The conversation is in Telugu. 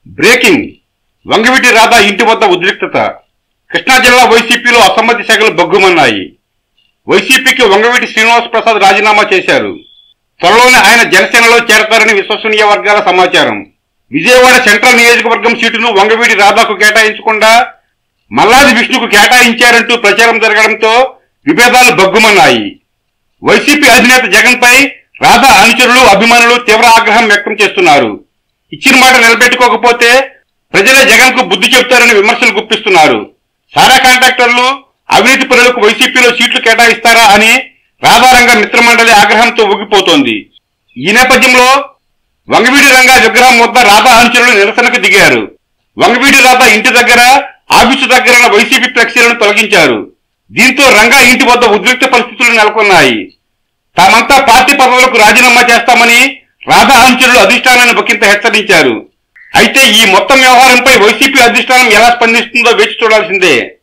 బ్రేకింగ్ వంగవీటి రాధా ఇంటి వద్ద ఉద్రిక్తత కృష్ణా జిల్లా వైసీపీలో అసమ్మతి శాఖలు బగ్గుమన్నాయి వైసీపీకి వంగవీటి శ్రీనివాస్ ప్రసాద్ రాజీనామా చేశారు త్వరలోనే ఆయన జనసేనలో చేరతారని విశ్వసనీయ వర్గాల సమాచారం విజయవాడ సెంట్రల్ నియోజకవర్గం సీటును వంగవీటి రాధాకు కేటాయించకుండా మల్లాది విష్ణుకు కేటాయించారంటూ ప్రచారం జరగడంతో విభేదాలు బగ్గుమన్నాయి వైసీపీ అధినేత జగన్ పై రాధా అనుచరులు అభిమానులు తీవ్ర ఆగ్రహం వ్యక్తం చేస్తున్నారు ఇచ్చిన మాట నిలబెట్టుకోకపోతే ప్రజలే జగన్ కు బుద్ధి చెబుతారని విమర్శలు గుప్పిస్తున్నారు సారా కాంట్రాక్టర్లు అవినీతి పరులకు వైసీపీలో సీట్లు కేటాయిస్తారా అని రాధారంగ మిత్రమండలి ఆగ్రహంతో ఊగిపోతోంది ఈ నేపథ్యంలో వంగవీడి రంగా విగ్రహం వద్ద రాధా అనుచరులు నిరసనకు దిగారు వంగవీడి రాధా ఇంటి దగ్గర ఆఫీసు దగ్గర ఉన్న వైసీపీ ఫ్లెక్సీలను తొలగించారు దీంతో రంగా ఇంటి వద్ద ఉద్రిక్త పరిస్థితులు నెలకొన్నాయి తామంతా పార్టీ పదవులకు రాజీనామా చేస్తామని రాధా అనుచరులు అధిష్టానాన్ని బొక్కింత హెచ్చరించారు అయితే ఈ మొత్తం వ్యవహారంపై వైసీపీ అధిష్టానం ఎలా స్పందిస్తుందో వేచి చూడాల్సిందే